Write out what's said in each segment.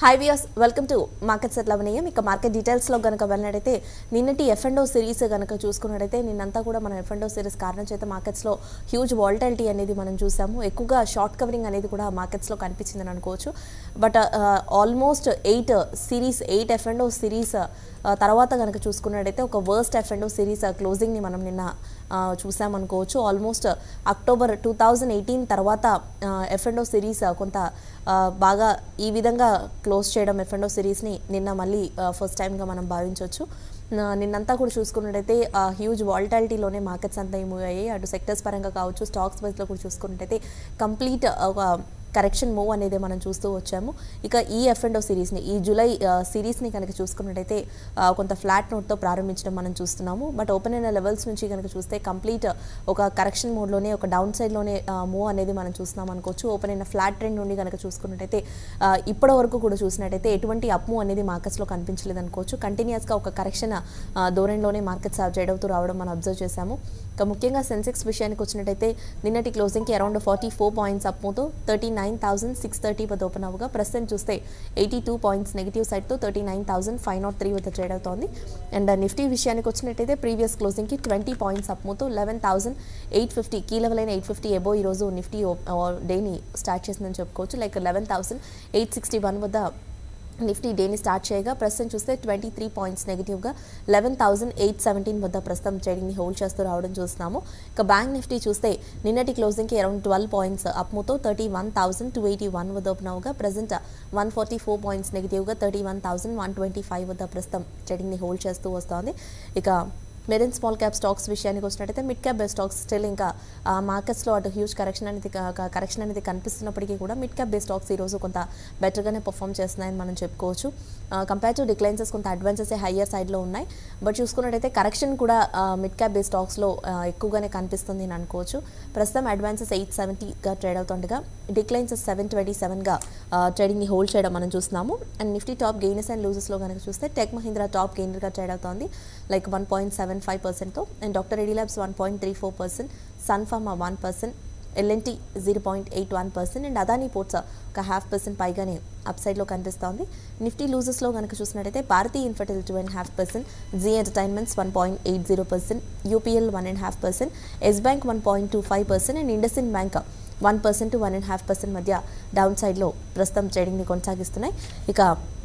High viewers welcome to market set లవనీయం ఇక market డీటెయిల్స్లో కనుక వెళ్ళినట్టయితే నిన్నటి ఎఫ్ అండ్ సిరీస్ కనుక చూసుకున్నట్టయితే నిన్నంతా కూడా మనం ఎఫ్ అండ్ సిరీస్ కారణం చేత మార్కెట్స్లో హ్యూజ్ వాల్టాలిటీ అనేది మనం చూసాము ఎక్కువగా షార్ట్ కవరింగ్ అనేది కూడా మార్కెట్స్లో కనిపించిందని అనుకోవచ్చు but almost eight series eight F and series తర్వాత కనుక చూసుకున్నట్టయితే ఒక వర్స్ట్ ఎఫ్ అండ్ సిరీస్ క్లోజింగ్ని మనం నిన్న ఆ, చూసామనుకోవచ్చు almost October two thousand eighteen తర్వాత ఎఫ్ అండ్ సిరీస్ కొంత ఆ, బాగా ఈ విధంగా క్లోజ్ చేయడం ఎఫ్ అండ్ సిరీస్ని నిన్న మళ్ళీ ఫస్ట్ టైంగా మనం భావించవచ్చు నా- నిన్నంతా కూడా చూసుకున్నట్టయితే హ్యూజ్ వాలిటాలిటీలోనే మార్కెట్స్ అంతా మూవ్ అయ్యాయి అటు సెక్టర్స్ పరంగా కావచ్చు స్టాక్స్ వైజ్లో కూడా చూసుకున్నట్టయితే కంప్లీట్ ఒక కరెక్షన్ మూవ్ అనేది మనం చూస్తూ వచ్చాము ఇక ఈ ఎఫ్ అండ్ సిరీస్ని ఈ జూలై ఆ, సిరీస్ని కనుక చూసుకున్నట్టయితే ఆ, కొంత ఫ్లాట్ నోట్తో ప్రారంభించడం మనం చూస్తున్నాము బట్ ఓపెన్ అయిన లెవెల్స్ నుంచి కనుక చూస్తే కంప్లీట్ ఒక కరెక్షన్ మోడ్లోనే ఒక డౌన్ సైడ్లోనే మూవ్ అనేది మనం చూస్తున్నాం అనుకోవచ్చు ఓపెన్ అయిన ఫ్లాట్ ట్రెండ్ నుండి కనుక చూసుకున్నట్టయితే ఆ, ఇప్పటి వరకు కూడా చూసినట్టయితే ఎటువంటి అప్ మూవ్ అనేది మార్కెట్స్లో కనిపించలేదు అనుకోవచ్చు కంటిన్యూస్గా ఒక కరెక్షన్ ధోరణిలోనే మార్కెట్స్ ట్రేడ్ అవుతూ రావడం మనం అబ్జర్వ్ చేశాము ఇక ముఖ్యంగా సెన్సెక్స్ విషయానికి వచ్చినట్టయితే నిన్నటి క్లోజింగ్కి around forty four points up మూతో thirty nine thousand six thirty వద్ద ఓపెన్ అవ్వగా ప్రస్తుతం చూస్తే ఎయిటీ టూ పాయింట్స్ నెగిటివ్ సైడ్తో thirty nine thousand five not three వద్ద ట్రేడ్ అవుతోంది అండ్ నిఫ్టీ విషయానికి వచ్చినట్టయితే ప్రీవియస్ క్లోజింగ్కి ట్వంటీ పాయింట్స్ అప్ మూతో eleven thousand eight fifty key level అయిన ఎయిట్ ఫిఫ్టీ ఎబో ఈరోజు నిఫ్టీ డేని స్టార్ట్ చేసిందని చెప్పుకోవచ్చు like eleven thousand eight sixty one వద్ద నిఫ్టీ డేని స్టార్ట్ చేయగా ప్రస్తుతం చూస్తే ట్వంటీ త్రీ పాయింట్స్ నెగిటివ్గా లెవెన్ థౌసండ్ ఎయిట్ సెవెంటీన్ వద్ద ప్రస్తుతం ట్రేడింగ్ని హోల్డ్ చేస్తూ రావడం చూస్తున్నాము ఇక బ్యాంక్ నిఫ్టీ చూస్తే నిన్నటి క్లోజింగ్కి అరౌండ్ ట్వెల్వ్ పాయింట్స్ అప్ముతో thirty one thousand two eighty one వద్ద ఓపెన్ అవగా present one forty four points నెగిటివ్గా thirty one thousand one twenty five వద్ద ప్రస్తుతం ట్రేడింగ్ని హోల్డ్ చేస్తూ వస్తోంది ఇక మెరిన్ స్మాల్ క్యాప్ స్టాక్స్ విషయానికి వచ్చినట్టయితే mid cap base stocks still ఇంకా మార్కెట్స్లో అటు హ్యూజ్ కరెక్షన్ అనేది కరెక్షన్ అనేది కనిపిస్తున్నప్పటికీ కూడా మిడ్ క్యాప్ బేస్ స్టాక్స్ ఈరోజు కొంత బెటర్గానే పర్ఫామ్ చేస్తున్నాయని మనం చెప్పుకోవచ్చు కంపేర్ టు డిక్లైన్సెస్ కొంత అడ్వాన్సెస్ హయ్యర్ సైడ్లో ఉన్నాయి బట్ చూసుకున్నట్టయితే కరెక్షన్ కూడా మిడ్ క్యాప్ బేస్ స్టాక్స్లో ఎక్కువగానే కనిపిస్తుంది అని అనుకోవచ్చు ప్రస్తుతం అడ్వాన్సెస్ ఎయిట్ సెవెంటీగా ట్రేడ్ అవుతుండగా డిక్లైన్సెస్ సెవెన్ ట్వంటీ సెవెన్గా ట్రేడింగ్ని హోల్డ్ చేయడం మనం చూస్తున్నాము and Nifty top gainers and లూజెస్లో కనుక చూస్తే టెక్ మహీంద్రా టాప్ గెయినర్గా ట్రేడ్ అవుతోంది like one point seven five పర్సెంట్తో and doctor Reddy labs one point three four percent Sun Pharma one percent L and T zero point eight one percent and Adani ports ఒక half percent పైగానే up సైడ్లో కనిపిస్తోంది నిఫ్టీ లూజెస్లో కనుక చూసినట్టయితే Bharti Infratel two and half percent Zee entertainments one point eight zero percent UPL one and half percent Yes bank one point two five percent and IndusInd bank one percent to one and half percent మధ్య down సైడ్లో ప్రస్తుతం ట్రేడింగ్ని కొనసాగిస్తున్నాయి ఇక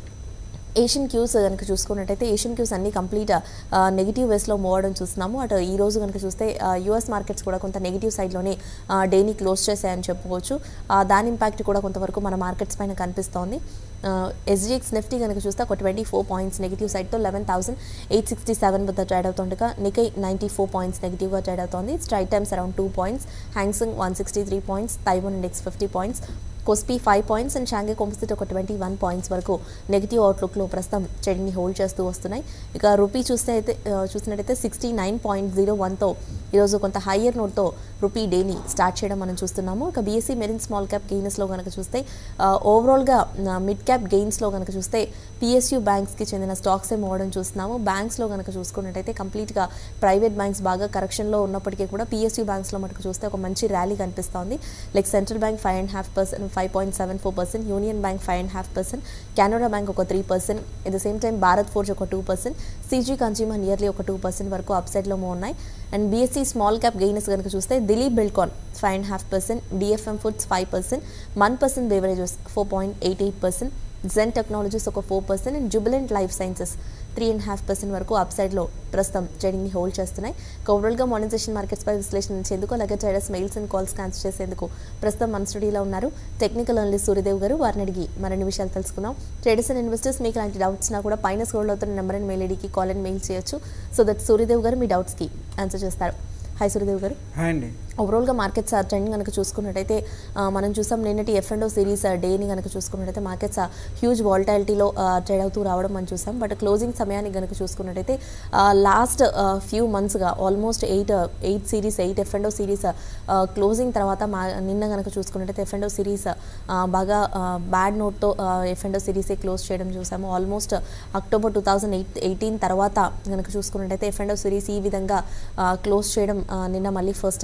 Asian cues కనుక చూసుకున్నట్టయితే Asian cues అన్ని complete negative వేస్లో మూవ్ అవడం చూస్తున్నాము అటు ఈ రోజు కనుక చూస్తే యూఎస్ మార్కెట్స్ కూడా కొంత నెగిటివ్ సైడ్లోనే డేని క్లోజ్ చేశాయని చెప్పుకోవచ్చు ఆ, దాని ఇంపాక్ట్ కూడా కొంతవరకు మన మార్కెట్స్ పైన కనిపిస్తోంది ఎస్జిఎక్స్ నిఫ్టీ కనుక చూస్తే ఒక ట్వంటీ ఫోర్ పాయింట్స్ నెగిటివ్ సైడ్తో eleven thousand eight sixty seven వద్ద ట్రేడ్ అవుతుండగా నికై నైంటీ ఫోర్ పాయింట్స్ నెగిటివ్గా ట్రేడ్ అవుతోంది Straits Times around two points Hang Seng one sixty three points Taiwan index fifty points Kospi five points and Shanghai composite ఒక twenty one points వరకు negative అవుట్లుక్లో ప్రస్తుతం ట్రెండ్ని hold చేస్తూ వస్తున్నాయి ఇక రూపీ చూస్తే అయితే ఆ, చూసినట్టయితే సిక్స్టీ నైన్ పాయింట్ జీరో వన్తో ఈరోజు కొంత హయ్యర్ నోట్తో రూపీ డేని స్టార్ట్ చేయడం మనం చూస్తున్నాము ఇక బీఎస్సీ మెరిన్ స్మాల్ క్యాప్ గెయిన్స్లో కనుక చూస్తే ఆ, ఓవరాల్గా ఆ, మిడ్ క్యాప్ గెయిన్స్లో కనుక చూస్తే పిఎస్యూ బ్యాంక్స్కి చెందిన స్టాక్సే మోవడం చూస్తున్నాము బ్యాంక్స్లో కనుక చూసుకున్నట్టయితే కంప్లీట్గా ప్రైవేట్ బ్యాంక్స్ బాగా కరెక్షన్లో ఉన్నప్పటికీ కూడా పిఎస్యూ బ్యాంక్స్లో మటుకు చూస్తే ఒక మంచి ర్యాలీ కనిపిస్తోంది like central bank five and half percent five point seven four percent union bank five and half percent Canara bank ఒక three percent at the same time Bharat forge ఒక two percent CG consumer nearly ఒక two percent వరకు అప్సైడ్లో move ఉన్నాయి and BSE small cap gainers కనుక చూస్తే Dilip Buildcon five and half percent DFM foods five percent one percent beverages four point eight eight percent Zen technologies ఒక four percent and Jubilant life sciences three and half percent వరకు up సైడ్లో ప్రస్తుతం ట్రేడింగ్ని hold చేస్తున్నాయి ఓవరాల్గా monetisation మార్కెట్స్పై విశ్లేషించేందుకు అలాగే traders mails and calls cancel చేసేందుకు ప్రస్తుతం మన స్టూడియోలో ఉన్నారు టెక్నికల్ అనలిస్ట్ సూర్యదేవ్ గారు వారిని అడిగి మరిన్ని విషయాలు తెలుసుకుందాం ట్రేడర్స్ అండ్ ఇన్వెస్టర్స్ మీకు అలాంటి డౌట్స్ నా కూడా పైన స్క్రోల్ అవుతున్న నెంబర్ అండ్ మెయిల్ ఐడికి కాల్ అండ్ మెయిల్ చేయొచ్చు సో దట్ సూర్యదేవ్ గారు మీ డౌట్స్కి ఆన్సర్ చేస్తారు హాయ్ సూర్యదేవ్ గారు హాయ్ అండి ఓవరాల్గా మార్కెట్స్ ట్రెండ్ కనుక చూసుకున్నట్టయితే ఆ, మనం చూసాం నిన్నటి ఎఫ్ అండ్ సిరీస్ డేని కనుక చూసుకున్నట్టయితే మార్కెట్స్ హ్యూజ్ వాల్టాలిటీలో ట్రేడ్ అవుతూ రావడం మనం చూసాం బట్ క్లోజింగ్ సమయానికి కనుక చూసుకున్నట్టయితే లాస్ట్ ఫ్యూ మంత్స్గా almost eight eight series eight F and series closing తర్వాత మా నిన్న కనుక చూసుకున్నట్టయితే ఎఫ్ అండ్ సిరీస్ బాగా బ్యాడ్ నోట్తో ఎఫ్ అండ్ సిరీసే క్లోజ్ చేయడం చూసాము almost October two thousand eight eighteen తర్వాత కనుక చూసుకున్నట్టయితే ఎఫ్ అండ్ సిరీస్ ఈ విధంగా క్లోజ్ చేయడం ఆ, నిన్న మళ్ళీ ఫస్ట్ టైంగా మనం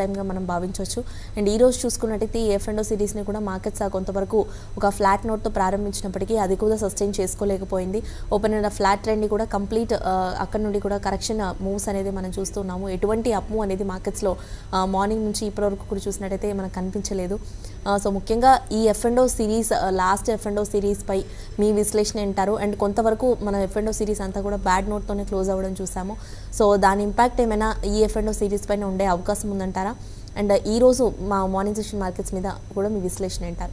భావించవచ్చు అండ్ ఈ రోజు చూసుకున్నట్టయితే ఈ ఎఫ్ అండ్ సిరీస్ని కూడా మార్కెట్స్ ఆ కొంతవరకు ఒక ఫ్లాట్ నోట్తో ప్రారంభించినప్పటికీ అది కూడా సస్టైన్ చేసుకోలేకపోయింది ఓపెన్ అయిన ఫ్లాట్ ట్రెండ్ని కూడా కంప్లీట్ అక్కడ నుండి కూడా కరెక్షన్ మూవ్స్ అనేది మనం చూస్తున్నాము ఎటువంటి అప్ మూవ్ అనేది మార్కెట్స్లో మార్నింగ్ నుంచి ఇప్పటివరకు కూడా చూసినట్టయితే మనకు కనిపించలేదు సో ముఖ్యంగా ఈ F and series last F and సిరీస్పై మీ విశ్లేషణ ఏంటారు అండ్ కొంతవరకు మన ఎఫ్ అండ్ సిరీస్ అంతా కూడా బ్యాడ్ నోట్తోనే క్లోజ్ అవ్వడం చూసాము సో దాని ఇంపాక్ట్ ఏమైనా ఈ ఎఫ్ అండ్ సిరీస్ పైన ఉండే అవకాశం ఉందంటారా అండ్ ఈ రోజు మా మార్నింగ్ సెషన్ మార్కెట్స్ మీద కూడా మీ విశ్లేషణ ఏంటారు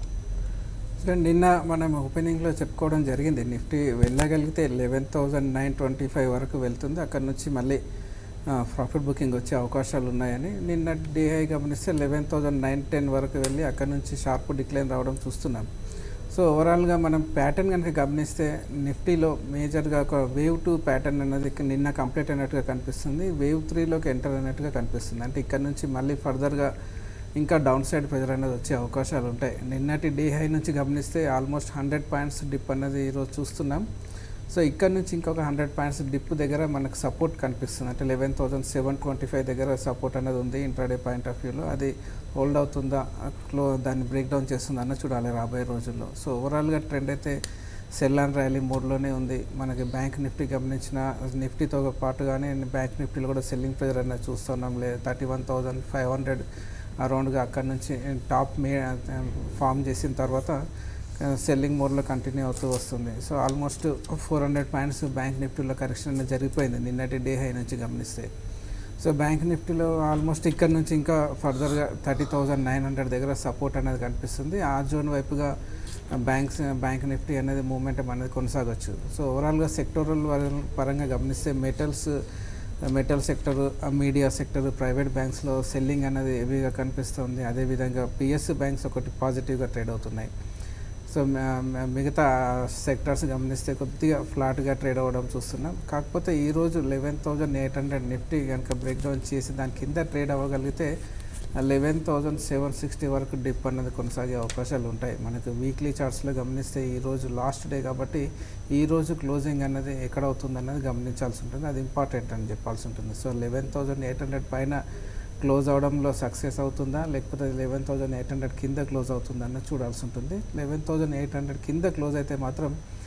సో నిన్న మనం ఓపెనింగ్లో చెప్పుకోవడం జరిగింది నిఫ్టీ వెళ్ళగలిగితే eleven thousand nine twenty five వరకు వెళ్తుంది అక్కడ నుంచి మళ్ళీ ప్రాఫిట్ బుకింగ్ వచ్చే అవకాశాలు ఉన్నాయని నిన్న డిఐ గమనిస్తే లెవెన్ థౌజండ్ నైన్ టెన్ వరకు వెళ్ళి అక్కడ నుంచి షార్ప్ డిక్లైన్ రావడం చూస్తున్నాం సో ఓవరాల్గా మనం ప్యాటర్న్ కనుక గమనిస్తే నిఫ్టీలో మేజర్గా ఒక వేవ్ టూ ప్యాటర్న్ అనేది ఇక్కడ నిన్న కంప్లీట్ అయినట్టుగా కనిపిస్తుంది వేవ్ త్రీలోకి ఎంటర్ అయినట్టుగా కనిపిస్తుంది అంటే ఇక్కడ నుంచి మళ్ళీ ఫర్దర్గా ఇంకా డౌన్ సైడ్ ప్రెజర్ అనేది వచ్చే అవకాశాలు ఉంటాయి నిన్నటి డే హై నుంచి గమనిస్తే ఆల్మోస్ట్ హండ్రెడ్ పాయింట్స్ డిప్ అనేది ఈరోజు చూస్తున్నాం సో ఇక్కడ నుంచి ఇంకొక హండ్రెడ్ పాయింట్స్ డిప్ దగ్గర మనకు సపోర్ట్ కనిపిస్తుంది అంటే eleven thousand seven twenty five దగ్గర సపోర్ట్ అనేది ఉంది ఇంట్రాడే పాయింట్ ఆఫ్ వ్యూలో అది హోల్డ్ అవుతుందా క్లో దాన్ని బ్రేక్ డౌన్ చేస్తుందా అన్న చూడాలి రాబోయే రోజుల్లో సో ఓవరాల్గా ట్రెండ్ అయితే సెల్ అండ్ ర్యాలీ మోడ్లోనే ఉంది మనకి బ్యాంక్ నిఫ్టీ గమనించిన నిఫ్టీతో పాటుగానే బ్యాంక్ నిఫ్టీలో కూడా సెల్లింగ్ ప్రెజర్ అనేది చూస్తున్నాం లేదు thirty one thousand five hundred అరౌండ్గా అక్కడ నుంచి టాప్ మే ఫామ్ చేసిన తర్వాత సెల్లింగ్ మోడ్లో కంటిన్యూ అవుతూ వస్తుంది so almost four hundred points bank నిఫ్టీలో కరెక్షన్ అనేది జరిగిపోయింది నిన్నటి డే హై నుంచి గమనిస్తే సో బ్యాంక్ నిఫ్టీలో ఆల్మోస్ట్ ఇక్కడ నుంచి ఇంకా ఫర్దర్గా థర్టీ థౌజండ్ నైన్ హండ్రెడ్ దగ్గర సపోర్ట్ అనేది కనిపిస్తుంది ఆ జోన్ వైపుగా బ్యాంక్స్ బ్యాంక్ నిఫ్టీ అనేది మూమెంటం అనేది కొనసాగొచ్చు సో ఓవరాల్గా సెక్టోరల్ పరంగా గమనిస్తే metals metal sector media sector private బ్యాంక్స్లో సెల్లింగ్ అనేది హెవీగా కనిపిస్తుంది అదేవిధంగా పిఎస్ బ్యాంక్స్ ఒకటి పాజిటివ్గా ట్రేడ్ అవుతున్నాయి సో మిగతా సెక్టర్స్ గమనిస్తే కొద్దిగా ఫ్లాట్గా ట్రేడ్ అవ్వడం చూస్తున్నాం కాకపోతే ఈరోజు eleven thousand eight hundred Nifty కనుక బ్రేక్ డౌన్ చేసి దాని కింద ట్రేడ్ అవ్వగలిగితే లెవెన్ థౌజండ్ సెవెన్ సిక్స్టీ వరకు డిప్ అన్నది కొనసాగే అవకాశాలు ఉంటాయి మనకు వీక్లీ చార్ట్స్లో గమనిస్తే ఈరోజు లాస్ట్ డే కాబట్టి ఈ రోజు క్లోజింగ్ అన్నది ఎక్కడ అవుతుంది అన్నది గమనించాల్సి ఉంటుంది అది ఇంపార్టెంట్ అని చెప్పాల్సి ఉంటుంది so eleven thousand eight hundred పైన క్లోజ్ అవడంలో సక్సెస్ అవుతుందా లేకపోతే లెవెన్ థౌజండ్ ఎయిట్ హండ్రెడ్ కింద క్లోజ్ అవుతుందా అన్నది చూడాల్సి ఉంటుంది లెవెన్ థౌజండ్ ఎయిట్ హండ్రెడ్ కింద క్లోజ్ అయితే మాత్రం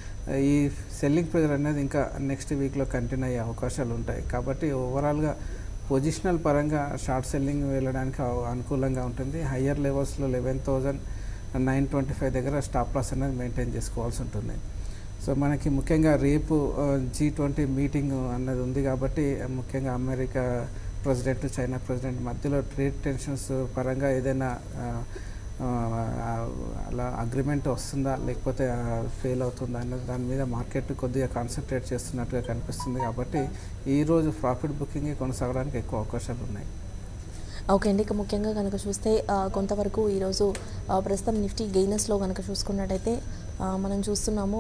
ఈ సెల్లింగ్ ప్రెజర్ అనేది ఇంకా నెక్స్ట్ వీక్లో కంటిన్యూ అయ్యే అవకాశాలు ఉంటాయి కాబట్టి ఓవరాల్గా పొజిషనల్ పరంగా షార్ట్ సెల్లింగ్ వెళ్ళడానికి అనుకూలంగా ఉంటుంది హయ్యర్ లెవెల్స్లో eleven thousand nine twenty five దగ్గర స్టాప్ లాస్ అనేది మెయింటైన్ చేసుకోవాల్సి ఉంటుంది సో మనకి ముఖ్యంగా రేపు జీ ట్వంటీ మీటింగ్ అన్నది ఉంది కాబట్టి ముఖ్యంగా అమెరికా ప్రెసిడెంట్ చైనా ప్రెసిడెంట్ మధ్యలో ట్రేడ్ టెన్షన్స్ పరంగా ఏదైనా అలా అగ్రిమెంట్ వస్తుందా లేకపోతే ఫెయిల్ అవుతుందా అన్నది దాని మీద మార్కెట్ కొద్దిగా కాన్సన్ట్రేట్ చేస్తున్నట్టుగా కనిపిస్తుంది కాబట్టి ఈరోజు ప్రాఫిట్ బుకింగ్ కొనసాగడానికి ఎక్కువ అవకాశాలు ఉన్నాయి ఓకే అండి ఇక ముఖ్యంగా కనుక చూస్తే కొంతవరకు ఈరోజు ప్రస్తుతం నిఫ్టీ గెయినర్స్లో కనుక చూసుకున్నట్టయితే మనం చూస్తున్నాము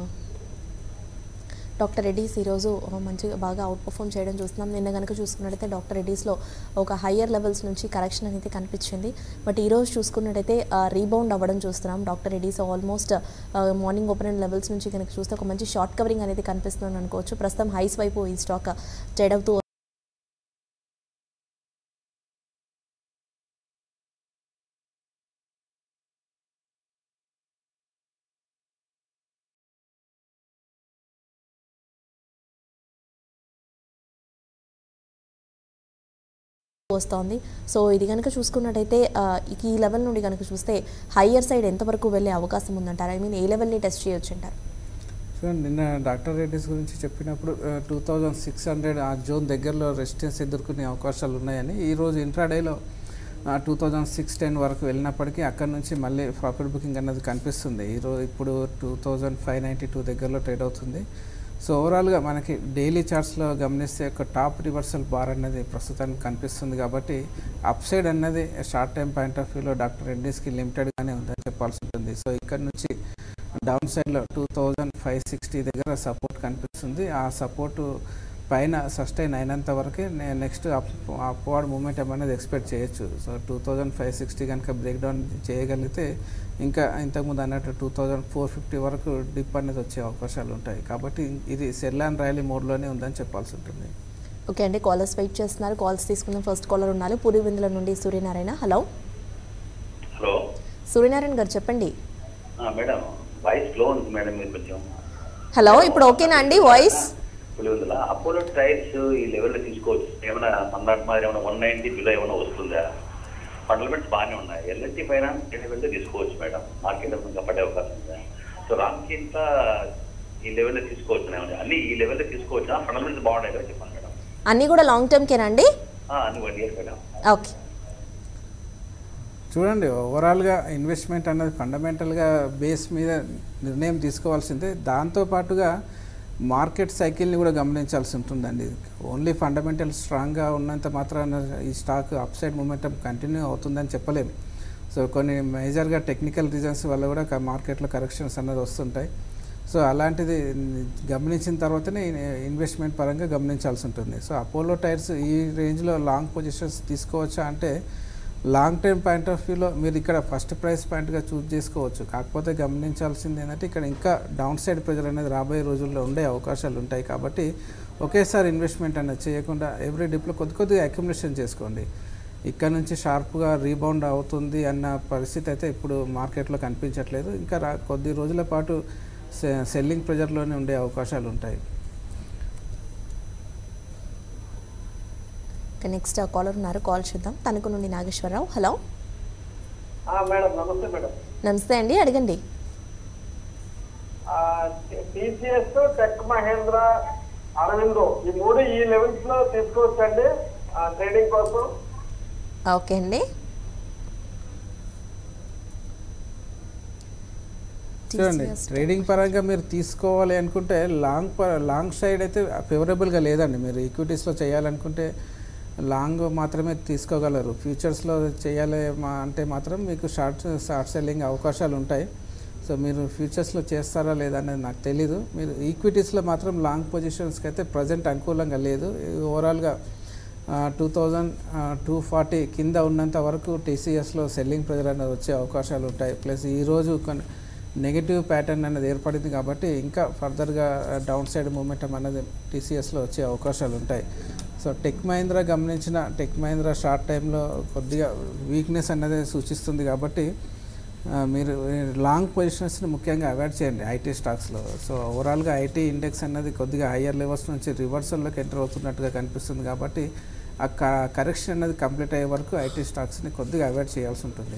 డాక్టర్ రెడ్డీస్ ఈరోజు మంచిగా బాగా అవుట్ పర్ఫామ్ చేయడం చూస్తున్నాం నిన్న కనుక చూసుకున్నట్టయితే డాక్టర్ రెడ్డీస్లో ఒక హయ్యర్ లెవెల్స్ నుంచి కరెక్షన్ అనేది కనిపించింది బట్ ఈరోజు చూసుకున్నట్టయితే రీబౌండ్ అవ్వడం చూస్తున్నాం doctor Reddy's almost morning open levels నుంచి కనుక చూస్తే ఒక మంచి షార్ట్ కవరింగ్ అనేది కనిపిస్తుంది అనుకోవచ్చు ప్రస్తుతం హైస్ వైపు ఈ స్టాక్ ట్రేడ్ అవుతూ వస్తోంది సో ఇది కనుక చూసుకున్నట్టయితే ఈ లెవెల్ నుండి కనుక చూస్తే హయ్యర్ సైడ్ ఎంతవరకు వెళ్ళే అవకాశం ఉందంటారు ఐ మీన్ ఏ లెవెల్ని టెస్ట్ చేయొచ్చు అంటారు సో నిన్న డాక్టర్ రెడ్డిస్ గురించి చెప్పినప్పుడు టూ థౌజండ్ సిక్స్ హండ్రెడ్ ఆ జోన్ దగ్గరలో రెసిస్టెన్స్ ఎదుర్కొనే అవకాశాలు ఉన్నాయని ఈరోజు ఇంట్రాడేలో టూ థౌజండ్ సిక్స్ టెన్ వరకు వెళ్ళినప్పటికీ అక్కడ నుంచి మళ్ళీ ప్రాఫిట్ బుకింగ్ అన్నది కనిపిస్తుంది ఈరోజు ఇప్పుడు two thousand five ninety two దగ్గరలో ట్రేడ్ అవుతుంది సో ఓవరాల్గా మనకి డైలీ చార్ట్స్లో గమనిస్తే ఒక టాప్ రివర్సల్ బార్ అనేది ప్రస్తుతానికి కనిపిస్తుంది కాబట్టి అప్ సైడ్ అన్నది షార్ట్ టైం పాయింట్ ఆఫ్ వ్యూలో డాక్టర్ రెడ్డీస్కి లిమిటెడ్గానే ఉందని చెప్పాల్సి ఉంటుంది సో ఇక్కడ నుంచి డౌన్ సైడ్లో టూ థౌజండ్ ఫైవ్ సిక్స్టీ దగ్గర సపోర్ట్ కనిపిస్తుంది ఆ సపోర్టు పైన సస్టైన్ అయినంత వరకే నేను నెక్స్ట్ అప్ అప్వార్డ్ మూమెంట్ అనేది ఎక్స్పెక్ట్ చేయొచ్చు so two thousand five sixty కనుక బ్రేక్ డౌన్ చేయగలిగితే ఇంకా ఇంతకుముందు అన్నట్టు టూ థౌజండ్ ఫోర్ ఫిఫ్టీ వరకు డిప్ అనేది వచ్చే అవకాశాలు ఉంటాయి కాబట్టి ఇది సెల్ అండ్ ర్యాలీ మోడ్లోనే ఉందని చెప్పాల్సి ఉంటుంది ఓకే అండి కాలర్స్ వెయిట్ చేస్తున్నారు కాల్స్ తీసుకుందాం ఫస్ట్ కాలర్ ఉన్నారు పూరివిందుల నుండి సూర్యనారాయణ హలో హలో సూర్యనారాయణ గారు చెప్పండి ఆ, మేడం వాయిస్ స్లో ఉంది మేడం మీరు కొంచెం హలో ఇప్పుడు ఓకేనా అండి వాయిస్ పులివెందుల అపోలో టైర్స్ ఈ లెవెల్లో తీసుకోవచ్చు ఏమైనా అన్నట్టు మరి ఏమైనా వన్ నైన్టీ బిలో ఏమైనా వస్తుందా ఫండమెంట్స్ బాగానే ఉన్నాయి ఎల్ఎన్టీ ఫైనాన్స్ ఈ లెవెల్లో తీసుకోవచ్చు మేడం మార్కెట్ ఇంకా పడే అవకాశం ఉందా సో రామ్కి ఇంత ఈ లెవెల్లో తీసుకోవచ్చు ఏమైనా అన్ని ఈ లెవెల్లో తీసుకోవచ్చా ఫండమెంట్స్ బాగున్నాయి కదా చెప్పండి మేడం అన్నీ కూడా లాంగ్ టర్మ్కేనా అండి ఆ, అన్ని వన్ ఇయర్ మేడం ఓకే చూడండి ఓవరాల్గా ఇన్వెస్ట్మెంట్ అన్నది ఫండమెంటల్గా బేస్ మీద నిర్ణయం తీసుకోవాల్సిందే దాంతోపాటుగా మార్కెట్ సైకిల్ని కూడా గమనించాల్సి ఉంటుందండి ఓన్లీ ఫండమెంటల్ స్ట్రాంగ్గా ఉన్నంత మాత్రాన ఈ stock up side momentum continue అవుతుందని చెప్పలేము సో కొన్ని మేజర్గా టెక్నికల్ రీజన్స్ వల్ల కూడా క- మార్కెట్లో కరెక్షన్స్ అన్నది వస్తుంటాయి సో అలాంటిది గమనించిన తర్వాతనే ఇన్వెస్ట్మెంట్ పరంగా గమనించాల్సి ఉంటుంది సో అపోలో టైర్స్ ఈ రేంజ్లో లాంగ్ పొజిషన్స్ తీసుకోవచ్చా అంటే లాంగ్ టర్మ్ పాయింట్ ఆఫ్ వ్యూలో మీరు ఇక్కడ ఫస్ట్ ప్రైస్ పాయింట్గా చూస్ చేసుకోవచ్చు కాకపోతే గమనించాల్సింది ఏంటంటే ఇక్కడ ఇంకా డౌన్ సైడ్ ప్రెజర్ అనేది రాబోయే రోజుల్లో ఉండే అవకాశాలు ఉంటాయి కాబట్టి ఒకేసారి ఇన్వెస్ట్మెంట్ అనేది చేయకుండా ఎవ్రీ డిప్లో కొద్ది కొద్దిగా అక్యుములేషన్ చేసుకోండి ఇక్కడ నుంచి షార్ప్గా రీబౌండ్ అవుతుంది అన్న పరిస్థితి అయితే ఇప్పుడు మార్కెట్లో కనిపించట్లేదు ఇంకా రా కొద్ది రోజుల పాటు సె- సెల్లింగ్ ప్రెజర్లోనే ఉండే అవకాశాలు ఉంటాయి ఇక నెక్స్ట్ కాలర్ ఉన్నారు కాల్ చేద్దాం తణుకు నుండి నాగేశ్వరరావు హలో ఆ, మేడం నమస్తే మేడం నమస్తే అండి అడగండి టీసీఎస్ టెక్ మహేంద్ర అరవిందో ఈ మూడు ఈ లెవెల్స్ లో తీసుకోవచ్చండి ట్రేడింగ్ కోసం ఓకే అండి చూడండి TCS ట్రేడింగ్ పరంగా మీరు తీసుకోవాలి అనుకుంటే లాంగ్ ప- లాంగ్ సైడ్ అయితే ఫేవరబుల్గా లేదండి మీరు ఈక్విటీస్లో చేయాలనుకుంటే లాంగ్ మాత్రమే తీసుకోగలరు ఫ్యూచర్స్లో చేయాలి మా- అంటే మాత్రం మీకు షార్ట్ షార్ట్ సెల్లింగ్ అవకాశాలు ఉంటాయి సో మీరు ఫ్యూచర్స్లో చేస్తారా లేదా అనేది నాకు తెలీదు మీరు ఈక్విటీస్లో మాత్రం లాంగ్ పొజిషన్స్కి అయితే ప్రజెంట్ అనుకూలంగా లేదు ఓవరాల్గా టూ థౌజండ్ టూ ఫార్టీ కింద ఉన్నంత వరకు టీసీఎస్లో సెల్లింగ్ ప్రెజర్ అనేది వచ్చే అవకాశాలు ఉంటాయి ప్లస్ ఈరోజు కొన్ని నెగిటివ్ ప్యాటర్న్ అనేది ఏర్పడింది కాబట్టి ఇంకా ఫర్దర్గా డౌన్ సైడ్ మూమెంటం అనేది టీసీఎస్లో వచ్చే అవకాశాలు ఉంటాయి సో టెక్ మహీంద్రా గమనించిన టెక్ మహీంద్రా షార్ట్ టైంలో కొద్దిగా వీక్నెస్ అనేది సూచిస్తుంది కాబట్టి ఆ, మీరు లాంగ్ పొజిషన్స్ని ముఖ్యంగా అవాయిడ్ చేయండి ఐటీ స్టాక్స్లో సో ఓవరాల్గా ఐటీ ఇండెక్స్ అన్నది కొద్దిగా హయ్యర్ లెవెల్స్ నుంచి రివర్సల్లోకి ఎంటర్ అవుతున్నట్టుగా కనిపిస్తుంది కాబట్టి ఆ కరెక్షన్ అనేది కంప్లీట్ అయ్యే వరకు ఐటీ స్టాక్స్ని కొద్దిగా అవాయిడ్ చేయాల్సి ఉంటుంది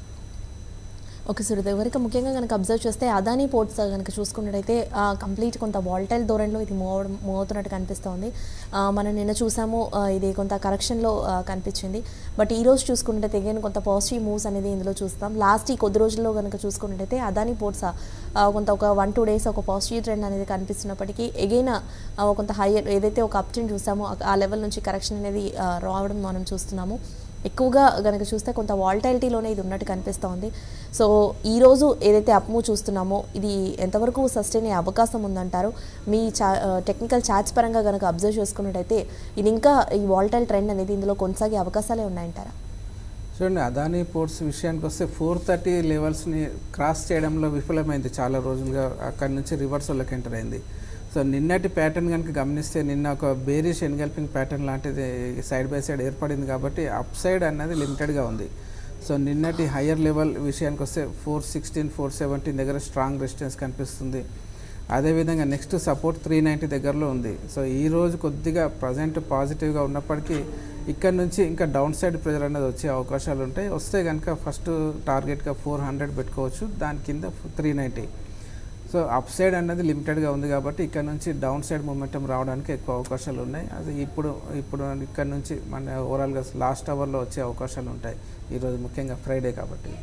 ఓకే సురేదేవ్ గారు ఇక ముఖ్యంగా కనుక అబ్జర్వ్ చేస్తే అదానీ పోర్ట్స్ కనుక చూసుకున్నట్టయితే కంప్లీట్ కొంత వాల్టైల్ ధోరణిలో ఇది మూవ్ అవడం మూవ్ అవుతున్నట్టు కనిపిస్తోంది ఆ, మనం నిన్న చూసాము ఆ, ఇది కొంత కరెక్షన్లో ఆ, కనిపించింది బట్ ఈ రోజు చూసుకున్నట్టయితే again కొంత పాజిటివ్ మూవ్స్ అనేది ఇందులో చూస్తాం లాస్ట్ ఈ కొద్ది రోజుల్లో కనుక చూసుకున్నట్టయితే అదానీ పోర్ట్స్ ఆ, కొంత ఒక వన్ టూ డేస్ ఒక పాజిటివ్ ట్రెండ్ అనేది కనిపిస్తున్నప్పటికీ ఎగైన్ కొంత హైయర్ ఏదైతే ఒక అప్ ట్రెండ్ చూసామో ఆ- ఆ లెవెల్ నుంచి కరెక్షన్ అనేది ఆ, రావడం మనం చూస్తున్నాము ఎక్కువగా కనుక చూస్తే కొంత వాల్టాలిటీలోనే ఇది ఉన్నట్టు కనిపిస్తోంది సో ఈ రోజు ఏదైతే అప్మూ చూస్తున్నామో ఇది ఎంతవరకు సస్టైన్ అయ్యే అవకాశం ఉందంటారు మీ చా టెక్నికల్ చార్ట్స్ పరంగా కనుక అబ్జర్వ్ చేసుకున్నట్టయితే ఇది ఇంకా ఈ వాల్టైల్ ట్రెండ్ అనేది ఇందులో కొనసాగే అవకాశాలే ఉన్నాయంటారా చూడండి అదానీ పోర్ట్స్ విషయానికి వస్తే ఫోర్ థర్టీ లెవెల్స్ని క్రాస్ చేయడంలో విఫలమైంది చాలా రోజులుగా అక్కడి నుంచి రివర్సల్లోకి ఎంటర్ అయింది సో నిన్నటి ప్యాటర్న్ కనుక గమనిస్తే నిన్న ఒక బేరిష్ ఎన్గల్పింగ్ ప్యాటర్న్ లాంటిది సైడ్ బై సైడ్ ఏర్పడింది కాబట్టి అప్ సైడ్ అన్నది లిమిటెడ్గా ఉంది సో నిన్నటి హయ్యర్ లెవెల్ విషయానికి వస్తే ఫోర్ సిక్స్టీన్ ఫోర్ సెవెంటీన్ దగ్గర స్ట్రాంగ్ రెసిస్టెన్స్ కనిపిస్తుంది అదేవిధంగా నెక్స్ట్ సపోర్ట్ త్రీ నైంటీ దగ్గరలో ఉంది సో ఈ రోజు కొద్దిగా ప్రజెంట్ పాజిటివ్గా ఉన్నప్పటికీ ఇక్కడ నుంచి ఇంకా డౌన్ సైడ్ ప్రెజర్ అనేది వచ్చే అవకాశాలు ఉంటాయి వస్తే కనుక ఫస్ట్ టార్గెట్గా ఫోర్ హండ్రెడ్ పెట్టుకోవచ్చు దాని కింద three ninety so up side అన్నది లిమిటెడ్గా ఉంది కాబట్టి ఇక్కడ నుంచి డౌన్ సైడ్ మూమెంటం రావడానికి ఎక్కువ అవకాశాలు ఉన్నాయి అది ఇప్పుడు ఇప్పుడు ఇక్కడ నుంచి మన ఓవరాల్గా లాస్ట్ అవర్లో వచ్చే అవకాశాలు ఉంటాయి ఈరోజు ముఖ్యంగా ఫ్రైడే కాబట్టి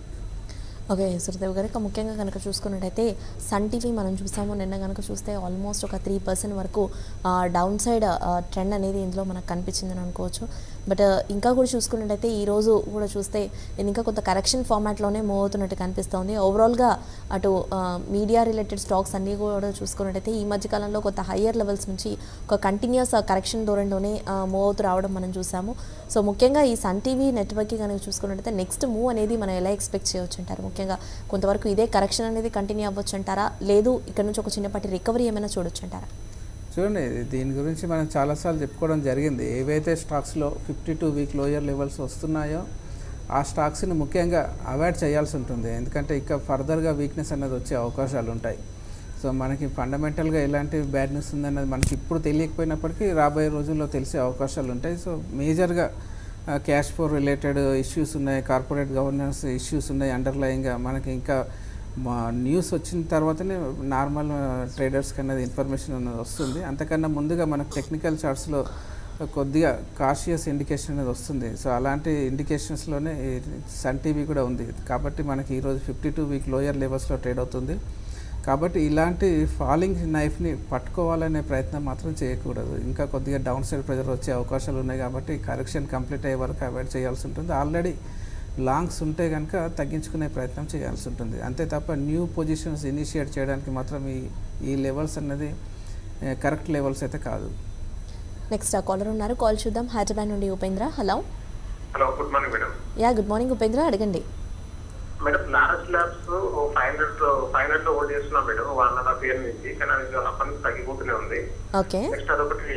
ఓకే సురదేవ్ గారు ఇక ముఖ్యంగా కనుక చూసుకున్నట్టయితే సన్ టీవీ మనం చూసాము నిన్న కనుక చూస్తే ఆల్మోస్ట్ ఒక త్రీ పర్సెంట్ వరకు డౌన్ సైడ్ ట్రెండ్ అనేది ఇందులో మనకు కనిపించిందని అనుకోవచ్చు బట్ ఇంకా కూడా చూసుకున్నట్టయితే ఈ రోజు కూడా చూస్తే ఇది ఇంకా కొంత కరెక్షన్ ఫార్మాట్లోనే మూవ్ అవుతున్నట్టు కనిపిస్తోంది ఓవరాల్గా అటు మీడియా రిలేటెడ్ స్టాక్స్ అన్నీ కూడా చూసుకున్నట్టయితే ఈ మధ్య కాలంలో కొంత హయ్యర్ లెవెల్స్ నుంచి ఒక కంటిన్యూస్ కరెక్షన్ ధోరణిలోనే మూవ్ అవుతూ రావడం మనం చూసాము సో ముఖ్యంగా ఈ సన్ టీవీ నెట్వర్క్ కనుక చూసుకున్నట్టయితే నెక్స్ట్ మూవ్ అనేది మనం ఎలా ఎక్స్పెక్ట్ చేయవచ్చు అంటారు ముఖ్యంగా కొంతవరకు ఇదే కరెక్షన్ అనేది కంటిన్యూ అవ్వచ్చు అంటారా లేదు ఇక్కడ నుంచి ఒక చిన్నపాటి రికవరీ ఏమైనా చూడొచ్చు అంటారా చూడండి దీని గురించి మనం చాలాసార్లు చెప్పుకోవడం జరిగింది ఏవైతే స్టాక్స్లో fifty two week lower levels వస్తున్నాయో ఆ స్టాక్స్ని ముఖ్యంగా అవాయిడ్ చేయాల్సి ఉంటుంది ఎందుకంటే ఇక ఫర్దర్గా వీక్నెస్ అనేది వచ్చే అవకాశాలు ఉంటాయి సో మనకి ఫండమెంటల్గా ఎలాంటి బ్యాడ్ న్యూస్ ఉందన్నది మనకి ఇప్పుడు తెలియకపోయినప్పటికీ రాబోయే రోజుల్లో తెలిసే అవకాశాలు ఉంటాయి సో మేజర్గా క్యాష్ ఫ్లో రిలేటెడ్ ఇష్యూస్ ఉన్నాయి కార్పొరేట్ గవర్నెన్స్ ఇష్యూస్ ఉన్నాయి అండర్లయింగ్గా మనకి ఇంకా మా న్యూస్ వచ్చిన తర్వాతనే నార్మల్ ట్రేడర్స్కి అనేది ఇన్ఫర్మేషన్ అనేది వస్తుంది అంతకన్నా ముందుగా మనకు టెక్నికల్ చార్ట్స్లో కొద్దిగా కాషియస్ ఇండికేషన్ అనేది వస్తుంది సో అలాంటి ఇండికేషన్స్లోనే ఈ సన్ టీవీ కూడా ఉంది కాబట్టి మనకి ఈరోజు ఫిఫ్టీ టూ వీక్ లోయర్ లెవెల్స్లో ట్రేడ్ అవుతుంది కాబట్టి ఇలాంటి ఫాలింగ్ నైఫ్ని పట్టుకోవాలనే ప్రయత్నం మాత్రం చేయకూడదు ఇంకా కొద్దిగా డౌన్ సైడ్ ప్రెజర్ వచ్చే అవకాశాలు ఉన్నాయి కాబట్టి కరెక్షన్ కంప్లీట్ అయ్యే వరకు అవాయిడ్ చేయాల్సి ఉంటుంది ఆల్రెడీ లాంగ్స్ ఉంటే కనుక తగ్గించుకునే ప్రయత్నం చేయాల్సి ఉంటుంది అంతే తప్ప న్యూ పొజిషన్స్ ఇనిషియేట్ చేయడానికి మాత్రం ఈ ఈ లెవెల్స్ అన్నది కరెక్ట్ లెవెల్స్ అయితే కాదు నెక్స్ట్ ఆ కాలర్ ఉన్నారు కాల్ చూద్దాం హైదరాబాద్ నుండి Upendra hello hello good morning madam yeah good morning Upendra అడగండి madam Laurus labs five hundred five hundred లో హోల్డ్ చేస్తున్నాం madam one and half year నుంచి కానీ అది అప్పటి నుంచి తగ్గిపోతూనే ఉంది ఓకే నెక్స్ట్ అదొకటి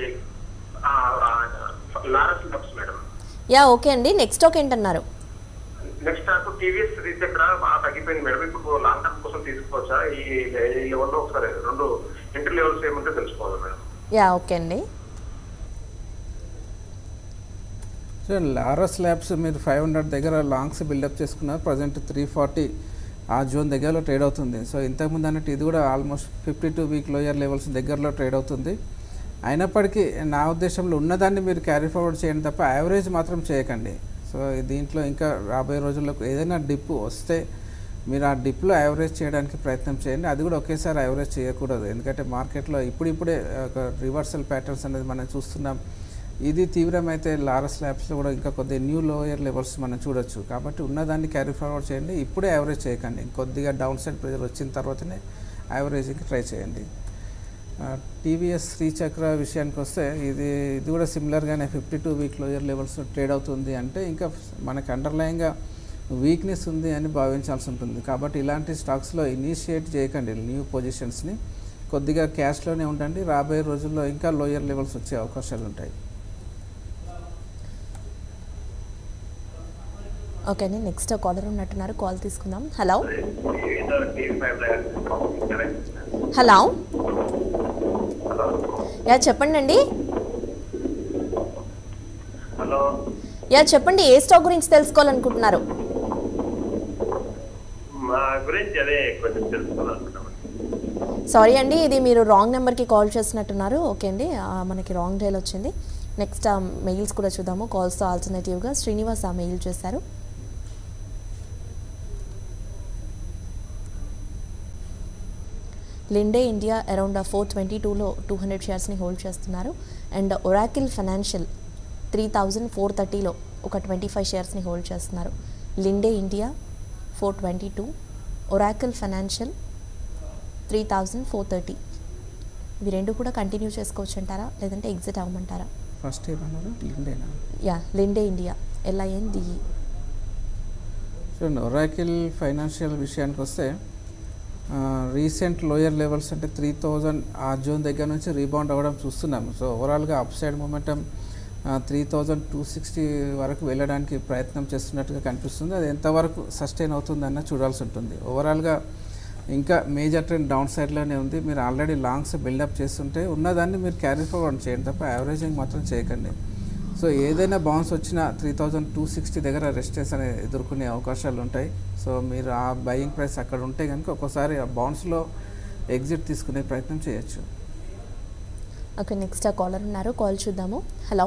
Laurus labs madam yeah okay అండి నెక్స్ట్ స్టాక్ ఏంటన్నారు నెక్స్ట్ నాకు టీవీఎస్ రీసెంట్ బాగా తగ్గిపోయింది మేడం ఇప్పుడు లాంగ్ టర్మ్ కోసం తీసుకోవచ్చా ఈ ఈ లెవెల్లో ఒకసారి రెండు ఎంట్రీ లెవెల్స్ ఏమంటే తెలుసుకోవాలి మేడం యా ఓకే అండి సో లారస్ ల్యాబ్స్ మీరు ఫైవ్ హండ్రెడ్ దగ్గర లాంగ్స్ బిల్డప్ చేసుకున్నారు ప్రజెంట్ త్రీ ఫార్టీ ఆ జోన్ దగ్గరలో ట్రేడ్ అవుతుంది సో ఇంతకుముందు అన్నట్టు ఇది కూడా almost fifty two week lower levels దగ్గరలో ట్రేడ్ అవుతుంది అయినప్పటికీ నా ఉద్దేశంలో ఉన్నదాన్ని మీరు క్యారీ ఫార్వర్డ్ చేయండి తప్ప యావరేజ్ మాత్రం చేయకండి సో దీంట్లో ఇంకా రాబోయే రోజుల్లో ఏదైనా డిప్ వస్తే మీరు ఆ డిప్లో యావరేజ్ చేయడానికి ప్రయత్నం చేయండి అది కూడా ఒకేసారి యావరేజ్ చేయకూడదు ఎందుకంటే మార్కెట్లో ఇప్పుడిప్పుడే ఒక రివర్సల్ ప్యాటర్న్స్ అనేది మనం చూస్తున్నాం ఇది తీవ్రమైతే లారస్ ల్యాబ్స్లో కూడా ఇంకా కొద్దిగా న్యూ లోయర్ లెవెల్స్ మనం చూడొచ్చు కాబట్టి ఉన్నదాన్ని క్యారీ ఫార్వర్డ్ చేయండి ఇప్పుడే యావరేజ్ చేయకండి కొద్దిగా డౌన్ సైడ్ ప్రెజర్ వచ్చిన తర్వాతనే యావరేజింగ్కి ట్రై చేయండి టీవీఎస్ శ్రీచక్ర విషయానికి వస్తే ఇది ఇది కూడా సిమిలర్గానే fifty two week lower levels trade అవుతుంది అంటే ఇంకా మనకి అండర్లైన్గా వీక్నెస్ ఉంది అని భావించాల్సి ఉంటుంది కాబట్టి ఇలాంటి స్టాక్స్లో ఇనిషియేట్ చేయకండి న్యూ పొజిషన్స్ని కొద్దిగా క్యాష్లోనే ఉండండి రాబోయే రోజుల్లో ఇంకా లోయర్ లెవెల్స్ వచ్చే అవకాశాలు ఉంటాయి ఓకే అండి నెక్స్ట్ కాలర్ ఉన్నట్టున్నారు కాల్ తీసుకుందాం హలో ఏదో TV five hello hello yeah చెప్పండి అండి హలో యా చెప్పండి ఏ స్టాక్ గురించి తెలుసుకోవాలనుకుంటున్నారు మా గురించి అదే కొంచెం తెలుసుకోవాలనుకున్నామండి సారీ అండి ఇది మీరు రాంగ్ నెంబర్కి కాల్ చేసినట్టున్నారు ఓకే అండి ఆ, మనకి రాంగ్ డైల్ వచ్చింది నెక్స్ట్ ఆ మెయిల్స్ కూడా చూద్దాము కాల్స్తో ఆల్టర్నేటివ్గా శ్రీనివాస్ ఆ మెయిల్ చేశారు Linde India around four twenty టూలో టూ హండ్రెడ్ షేర్స్ని హోల్డ్ చేస్తున్నారు and Oracle financial three thousand four థర్టీలో ఒక ట్వంటీ ఫైవ్ షేర్స్ని హోల్డ్ చేస్తున్నారు Linde India four twenty two Oracle financial three thousand four thirty ఇవి రెండు కూడా కంటిన్యూ చేసుకోవచ్చు అంటారా లేదంటే ఎగ్జిట్ అవ్వమంటారా ఫస్ట్ ఏమన్నారు లిండేనా yeah Linde India L I N D E చూడండి ఒరాకిల్ ఫైనాన్షియల్ విషయానికి వస్తే రీసెంట్ లోయర్ లెవెల్స్ అంటే త్రీ థౌజండ్ ఆ జోన్ దగ్గర నుంచి రీబౌండ్ అవ్వడం చూస్తున్నాము సో ఓవరాల్గా up side momentum three thousand two sixty వరకు వెళ్ళడానికి ప్రయత్నం చేస్తున్నట్టుగా కనిపిస్తుంది అది ఎంతవరకు సస్టైన్ అవుతుందన్న చూడాల్సి ఉంటుంది ఓవరాల్గా ఇంకా మేజర్ ట్రెండ్ డౌన్ సైడ్లోనే ఉంది మీరు ఆల్రెడీ లాంగ్స్ బిల్డప్ చేస్తుంటే ఉన్నదాన్ని మీరు క్యారీ ఫార్వర్డ్ చేయండి తప్ప యావరేజింగ్ మాత్రం చేయకండి సో ఏదైనా బౌన్స్ వచ్చినా త్రీ థౌజండ్ టూ సిక్స్టీ దగ్గర రెస్టెన్స్ అనేది ఎదుర్కొనే అవకాశాలు ఉంటాయి సో మీరు ఆ బయింగ్ ప్రైస్ అక్కడ ఉంటే కనుక ఒక్కోసారి ఆ బౌన్స్లో ఎగ్జిట్ తీసుకునే ప్రయత్నం చేయొచ్చు ఓకే నెక్స్ట్ ఆ కాలర్ ఉన్నారు కాల్ చూద్దాము హలో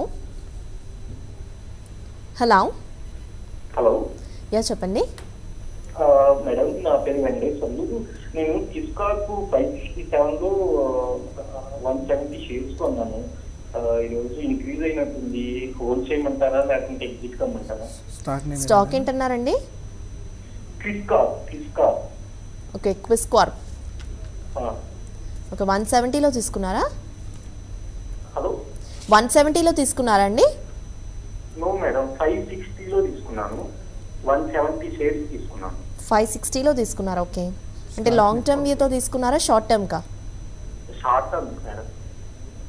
హలో హలో యా చెప్పండి ఆ, మేడం నా పేరు వెంకటేశ్వర్లు నేను ఇస్కాకు ఫైవ్ సిక్స్టీ సెవెన్లో వన్ సెవెంటీ షేర్స్ కొన్నాను ఆ, ఈరోజు ఇంక్రీజ్ అయినట్టుంది హోల్డ్ చేయమంటారా లేకుంటే ఎగ్జిట్ కమ్మంటారా స్టాక్ నేమ్ స్టాక్ ఏదైనా? ఏంటన్నారండి క్రిస్కా క్రిస్కా ఓకే క్విస్ కార్ప్ ఆ, ఓకే వన్ సెవెంటీలో తీసుకున్నారా హలో వన్ సెవెంటీలో తీసుకున్నారా అండి నో మేడం ఫైవ్ సిక్స్టీలో తీసుకున్నాను వన్ సెవెంటీ షేర్స్ తీసుకున్నాను ఫైవ్ సిక్స్టీలో తీసుకున్నారా ఓకే అంటే లాంగ్ టర్మ్ వ్యూతో తీసుకున్నారా షార్ట్ టర్మ్కా short term madam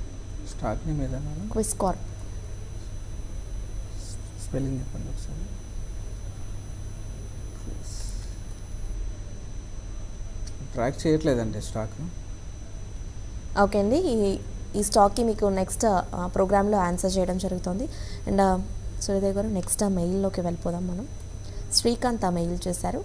stock name ఏదైనా క్విస్ కార్ప్ స్పెల్లింగ్ చెప్పండి ఒకసారి ట్రాక్ చేయట్లేదండి స్టాక్ ఓకే అండి ఈ ఈ స్టాక్కి మీకు నెక్స్ట్ ప్రోగ్రాంలో ఆన్సర్ చేయడం జరుగుతుంది అండ్ సూర్యదేవ్ గారు నెక్స్ట్ ఆ మెయిల్లోకి వెళ్ళిపోదాం మనం శ్రీకాంత్ ఆ మెయిల్ చేశారు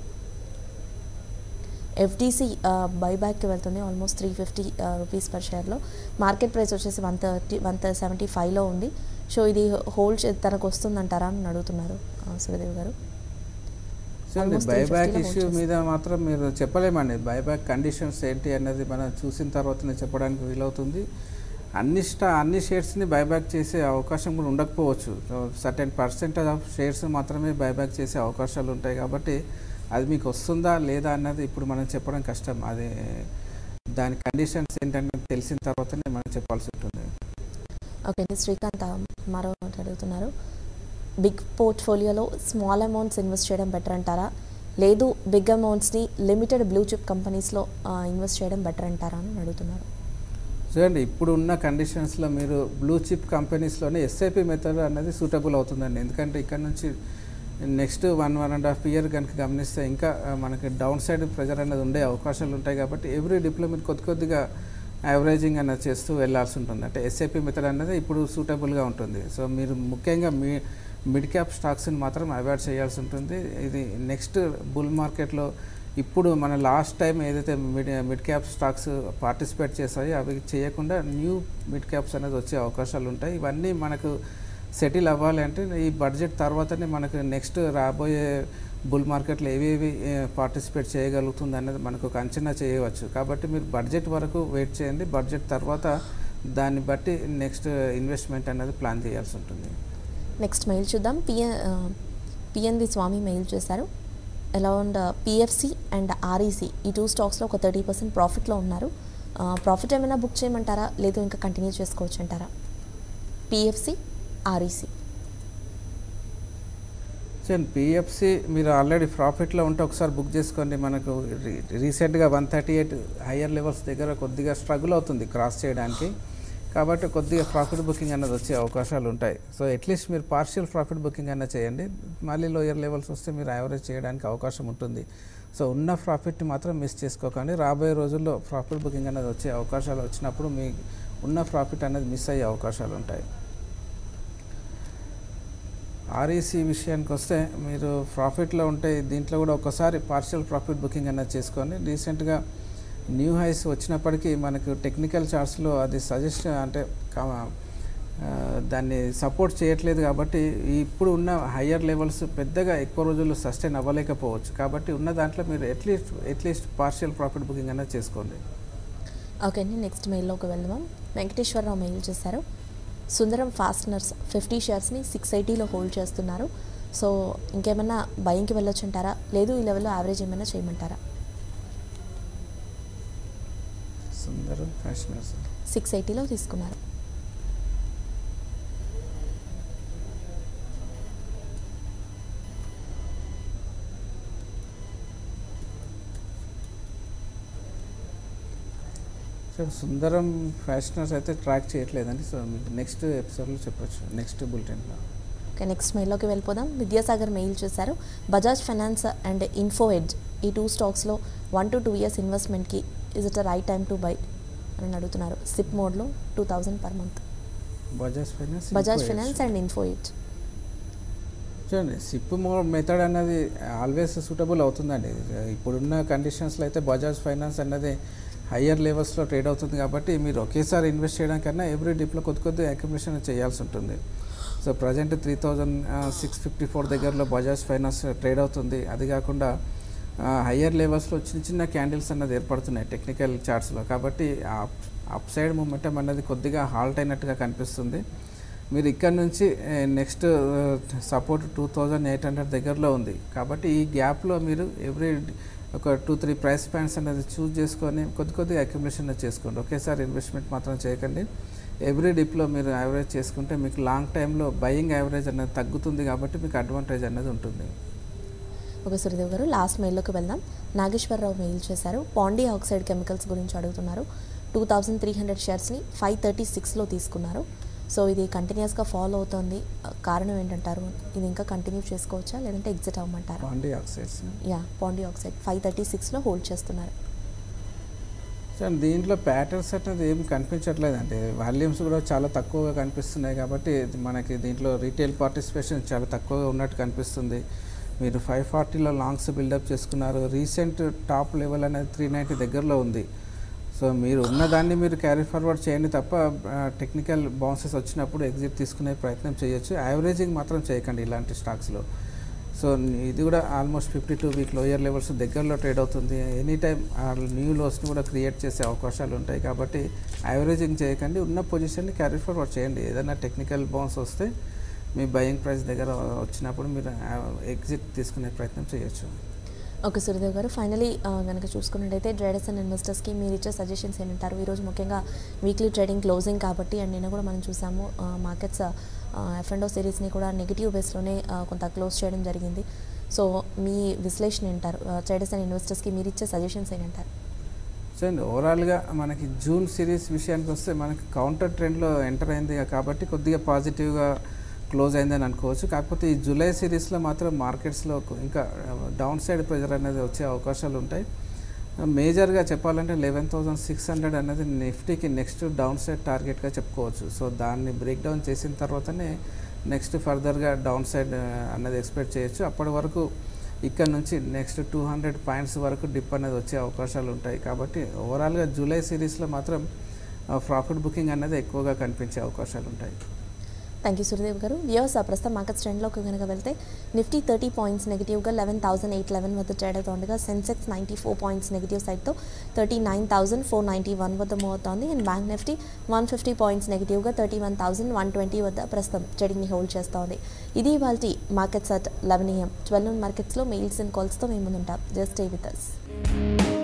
ఎఫ్డీసీ బైబ్యాక్కి వెళ్తుంది almost three fifty rupees per షేర్లో మార్కెట్ ప్రైస్ వచ్చేసి వన్ థర్టీ వన్ సెవెంటీ ఫైవ్లో ఉంది సో ఇది హోల్డ్ తనకు వస్తుందంటారా అని అడుగుతున్నారు ఆ, సూర్యదేవ్ గారు చూడండి Almost బైబ్యాక్ 350 లో ఇష్యూ hold మీద మాత్రం మీరు చెప్పలేమండి బైబ్యాక్ కండిషన్స్ ఏంటి అన్నది మనం చూసిన తర్వాతనే చెప్పడానికి వీలవుతుంది అన్ని స్టా అన్ని షేర్స్ని బైబ్యాక్ చేసే అవకాశం కూడా ఉండకపోవచ్చు సర్టెన్ పర్సెంటేజ్ ఆఫ్ షేర్స్ మాత్రమే బైబ్యాక్ చేసే అవకాశాలు ఉంటాయి కాబట్టి అది మీకు వస్తుందా లేదా అన్నది ఇప్పుడు మనం చెప్పడం కష్టం అది దాని కండిషన్స్ ఏంటన్నది తెలిసిన తర్వాతనే మనం చెప్పాల్సి ఉంటుంది ఓకే అండి శ్రీకాంత్ ఆ, మరో ఒకటి అడుగుతున్నారు బిగ్ పోర్ట్ఫోలియోలో స్మాల్ అమౌంట్స్ ఇన్వెస్ట్ చేయడం బెటర్ అంటారా లేదు బిగ్ అమౌంట్స్ని లిమిటెడ్ బ్లూ చిప్ కంపెనీస్లో ఇన్వెస్ట్ చేయడం బెటర్ అంటారా అని అడుగుతున్నారు చూడండి ఇప్పుడు ఉన్న కండిషన్స్లో మీరు బ్లూ చిప్ కంపెనీస్లోనే ఎస్ఐపి మెథడ్ అనేది సూటబుల్ అవుతుందండి ఎందుకంటే ఇక్కడ నుంచి next one one and half year కనుక గమనిస్తే ఇంకా ఆ, మనకి డౌన్ సైడ్ ప్రెజర్ అనేది ఉండే అవకాశాలు ఉంటాయి కాబట్టి ఎవ్రీ డిప్లొమెంట్ కొద్ది కొద్దిగా యావరేజింగ్ అనేది చేస్తూ వెళ్ళాల్సి ఉంటుంది అంటే ఎస్ఐపి మెథడ్ అనేది ఇప్పుడు సూటబుల్గా ఉంటుంది సో మీరు ముఖ్యంగా మీ మిడ్ క్యాప్ స్టాక్స్ని మాత్రం అవాయిడ్ చేయాల్సి ఉంటుంది ఇది నెక్స్ట్ బుల్ మార్కెట్లో ఇప్పుడు మన లాస్ట్ టైం ఏదైతే mid mid cap stocks participate చేస్తాయో అవి చేయకుండా న్యూ మిడ్ క్యాప్స్ అనేది వచ్చే అవకాశాలు ఉంటాయి ఇవన్నీ మనకు సెటిల్ అవ్వాలి అంటే ఈ బడ్జెట్ తర్వాతనే మనకు నెక్స్ట్ రాబోయే బుల్ మార్కెట్లో ఏవేవి పార్టిసిపేట్ చేయగలుగుతుంది అనేది మనకు ఒక అంచనా చేయవచ్చు కాబట్టి మీరు బడ్జెట్ వరకు వెయిట్ చేయండి బడ్జెట్ తర్వాత దాన్ని బట్టి నెక్స్ట్ ఇన్వెస్ట్మెంట్ అనేది ప్లాన్ చేయాల్సి ఉంటుంది నెక్స్ట్ మెయిల్ చూద్దాం పిఎన్ పిఎన్వి స్వామి మెయిల్ చేశారు అలౌండ్ పిఎఫ్సి అండ్ ఆర్ఈసి ఈ టూ స్టాక్స్లో ఒక థర్టీ పర్సెంట్ ప్రాఫిట్లో ఉన్నారు ప్రాఫిట్ ఏమైనా బుక్ చేయమంటారా లేదు ఇంకా కంటిన్యూ చేసుకోవచ్చు అంటారా పిఎఫ్సి ఆర్ఈసి చూడండి పిఎఫ్సి మీరు ఆల్రెడీ ప్రాఫిట్లో ఉంటే ఒకసారి బుక్ చేసుకోండి మనకు రీ- రీసెంట్గా one thirty eight higher levels దగ్గర కొద్దిగా స్ట్రగుల్ అవుతుంది క్రాస్ చేయడానికి కాబట్టి కొద్దిగా ప్రాఫిట్ బుకింగ్ అన్నది వచ్చే అవకాశాలు ఉంటాయి సో అట్లీస్ట్ మీరు పార్షియల్ ప్రాఫిట్ బుకింగ్ అన్న చేయండి మళ్ళీ లోయర్ లెవెల్స్ వస్తే మీరు యావరేజ్ చేయడానికి అవకాశం ఉంటుంది సో ఉన్న ప్రాఫిట్ని మాత్రం మిస్ చేసుకోకండి రాబోయే రోజుల్లో ప్రాఫిట్ బుకింగ్ అనేది వచ్చే అవకాశాలు వచ్చినప్పుడు మీ ఉన్న ప్రాఫిట్ అనేది మిస్ అయ్యే అవకాశాలు ఉంటాయి ఆర్ఈసీ విషయానికి వస్తే మీరు ప్రాఫిట్లో ఉంటే దీంట్లో కూడా ఒకసారి పార్షియల్ ప్రాఫిట్ బుకింగ్ అనేది చేసుకొని రీసెంట్గా న్యూ హైస్ వచ్చినప్పటికీ మనకు టెక్నికల్ చార్ట్స్లో అది సజెస్ట్ అంటే కా- ఆ, దాన్ని సపోర్ట్ చేయట్లేదు కాబట్టి ఇప్పుడు ఉన్న హయ్యర్ లెవెల్స్ పెద్దగా ఎక్కువ రోజులు సస్టైన్ అవ్వలేకపోవచ్చు కాబట్టి ఉన్న దాంట్లో మీరు at least at least partial profit booking అనేది చేసుకోండి ఓకే అండి నెక్స్ట్ మెయిల్లోకి వెళ్దాం వెంకటేశ్వరరావు మెయిల్ చేశారు సుందరం ఫాస్ట్నర్స్ ఫిఫ్టీ షేర్స్ని సిక్స్ ఎయిటీలో హోల్డ్ చేస్తున్నారు సో ఇంకేమైనా బయింగ్కి వెళ్ళొచ్చు అంటారా లేదు ఈ లెవెల్లో యావరేజ్ ఏమైనా చేయమంటారా సుందరం ఫ్యాషనర్స్ సిక్స్ ఎయిటీలో తీసుకున్నారు సో సుందరం ఫ్యాషనర్స్ అయితే ట్రాక్ చేయట్లేదండి సో మీకు నెక్స్ట్ ఎపిసోడ్లో చెప్పొచ్చు నెక్స్ట్ బులెటిన్లో ఓకే నెక్స్ట్ మెయిల్లోకి వెళ్ళిపోదాం విద్యాసాగర్ మెయిల్ చేశారు Bajaj finance and Info Edge ఈ టూ స్టాక్స్లో వన్ టు టూ ఇయర్స్ ఇన్వెస్ట్మెంట్కి is it right time to buy అని అడుగుతున్నారు సిప్ మోడ్లో two thousand per month Bajaj finance Bajaj Info Edge. Finance and Info Edge చూడండి సిప్ మో మెథడ్ అన్నది ఆల్వేస్ సూటబుల్ అవుతుందండి ఇప్పుడున్న కండిషన్స్లో అయితే బజాజ్ ఫైనాన్స్ అన్నది హయ్యర్ లెవెల్స్లో ట్రేడ్ అవుతుంది కాబట్టి మీరు ఒకేసారి ఇన్వెస్ట్ చేయడం కన్నా ఎవ్రీ డిప్లో కొద్ది కొద్ది అక్యుమిలేషన్ చేయాల్సి ఉంటుంది so present three thousand six fifty four దగ్గరలో బజాజ్ ఫైనాన్స్ ట్రేడ్ అవుతుంది అది కాకుండా హయ్యర్ లెవెల్స్లో చిన్న చిన్న క్యాండిల్స్ అన్నది ఏర్పడుతున్నాయి టెక్నికల్ చార్ట్స్లో కాబట్టి అప్ సైడ్ మూమెంటం అన్నది కొద్దిగా హాల్ట్ అయినట్టుగా కనిపిస్తుంది మీరు ఇక్కడ నుంచి next support two thousand eight hundred దగ్గరలో ఉంది కాబట్టి ఈ గ్యాప్లో మీరు ఎవ్రీ ఒక టూ త్రీ ప్రైస్ పాయింట్స్ అనేది చూస్ చేసుకొని కొద్ది కొద్దిగా అక్యుములేషన్ చేసుకోండి ఒకేసారి ఇన్వెస్ట్మెంట్ మాత్రం చేయకండి ఎవ్రీ డిప్లో మీరు యావరేజ్ చేసుకుంటే మీకు లాంగ్ టైంలో బయింగ్ యావరేజ్ అనేది తగ్గుతుంది కాబట్టి మీకు అడ్వాంటేజ్ అనేది ఉంటుంది ఓకే సూర్యదేవ్ గారు లాస్ట్ మెయిల్లోకి వెళ్దాం నాగేశ్వరరావు మెయిల్ చేశారు పాండీ ఆక్సైడ్ కెమికల్స్ గురించి అడుగుతున్నారు టూ థౌజండ్ త్రీ హండ్రెడ్ షేర్స్ని ఫైవ్ థర్టీ సిక్స్లో తీసుకున్నారు సో ఇది కంటిన్యూస్గా ఫాలో అవుతుంది ఆ, కారణం ఏంటంటారు ఇది ఇంకా కంటిన్యూ చేసుకోవచ్చా లేదంటే ఎగ్జిట్ అవ్వమంటారా Pondy oxides yeah Pondy oxide five thirty సిక్స్లో హోల్డ్ చేస్తున్నారు సార్ దీంట్లో ప్యాటర్న్స్ అనేది ఏం కనిపించట్లేదండి వాల్యూమ్స్ కూడా చాలా తక్కువగా కనిపిస్తున్నాయి కాబట్టి ఇది మనకి దీంట్లో రీటైల్ పార్టిసిపేషన్ చాలా తక్కువగా ఉన్నట్టు కనిపిస్తుంది మీరు ఫైవ్ ఫార్టీలో లాంగ్స్ బిల్డప్ చేసుకున్నారు రీసెంట్ టాప్ లెవెల్ అనేది త్రీ నైంటీ దగ్గరలో ఉంది సో మీరు ఉన్నదాన్ని మీరు క్యారీ ఫార్వర్డ్ చేయండి తప్ప టెక్నికల్ బౌన్సెస్ వచ్చినప్పుడు ఎగ్జిట్ తీసుకునే ప్రయత్నం చేయొచ్చు యావరేజింగ్ మాత్రం చేయకండి ఇలాంటి స్టాక్స్లో సో ఇది కూడా almost fifty two week lower levels దగ్గరలో ట్రేడ్ అవుతుంది ఎనీ టైం ఆ న్యూ లోస్ని కూడా క్రియేట్ చేసే అవకాశాలు ఉంటాయి కాబట్టి యావరేజింగ్ చేయకండి ఉన్న పొజిషన్ని క్యారీ ఫార్వర్డ్ చేయండి ఏదైనా టెక్నికల్ బౌన్స్ వస్తే మీ బయింగ్ ప్రైస్ దగ్గర వచ్చినప్పుడు మీరు ఎగ్జిట్ తీసుకునే ప్రయత్నం చేయొచ్చు ఓకే సూర్యదేవ్ గారు ఫైనలీ కనుక చూసుకున్నట్టయితే ట్రేడర్స్ అండ్ ఇన్వెస్టర్స్కి మీరు ఇచ్చే సజెషన్స్ ఏంటంటారు ఈరోజు ముఖ్యంగా వీక్లీ ట్రేడింగ్ క్లోజింగ్ కాబట్టి అండ్ నిన్న కూడా మనం చూసాము మార్కెట్స్ ఎఫ్ అండ్ సిరీస్ని కూడా నెగిటివ్ బేస్లోనే కొంత క్లోజ్ చేయడం జరిగింది సో మీ విశ్లేషణ ఏంటారు ట్రేడర్స్ అండ్ ఇన్వెస్టర్స్కి మీరు ఇచ్చే సజెషన్స్ ఏంటంటారు సో అండి ఓవరాల్గా మనకి జూన్ సిరీస్ విషయానికి వస్తే మనకి కౌంటర్ ట్రెండ్లో ఎంటర్ అయింది కాబట్టి కొద్దిగా పాజిటివ్గా క్లోజ్ అయిందని అనుకోవచ్చు కాకపోతే ఈ జూలై సిరీస్లో మాత్రం మార్కెట్స్లో ఇంకా డౌన్ సైడ్ ప్రెజర్ అనేది వచ్చే అవకాశాలు ఉంటాయి మేజర్గా చెప్పాలంటే లెవెన్ థౌసండ్ సిక్స్ హండ్రెడ్ అనేది నిఫ్టీకి నెక్స్ట్ డౌన్ సైడ్ టార్గెట్గా చెప్పుకోవచ్చు సో దాన్ని బ్రేక్ డౌన్ చేసిన తర్వాతనే నెక్స్ట్ ఫర్దర్గా డౌన్ సైడ్ అనేది ఎక్స్పెక్ట్ చేయొచ్చు అప్పటి వరకు ఇక్కడ నుంచి నెక్స్ట్ టూ హండ్రెడ్ పాయింట్స్ వరకు డిప్ అనేది వచ్చే అవకాశాలు ఉంటాయి కాబట్టి ఓవరాల్గా జూలై సిరీస్లో మాత్రం ప్రాఫిట్ బుకింగ్ అనేది ఎక్కువగా కనిపించే అవకాశాలు ఉంటాయి థ్యాంక్ యూ సూర్యదేవ్ గారు వ్యూస్ ఆ ప్రస్తుతం మార్కెట్ ట్రెండ్లోకి కనుక వెళ్తే నిఫ్టీ థర్టీ పాయింట్స్ నెగిటివ్గా లెవెన్ థౌసండ్ ఎయిట్ లెవెన్ వద్ద ట్రేడ్ అవుతుండగా Sensex ninety four points negative సైడ్తో thirty nine thousand four ninety one వద్ద మూవ్ అవుతోంది and bank Nifty one fifty points నెగిటివ్గా thirty one thousand one twenty వద్ద ప్రస్తుతం ట్రేడింగ్ని హోల్డ్ చేస్తోంది ఇది ఇవాళ markets at eleven AM twelve మార్కెట్స్లో మెయిల్స్ అండ్ కాల్స్తో మేము ముందుంటాం జస్ట్ స్టే విత్ అస్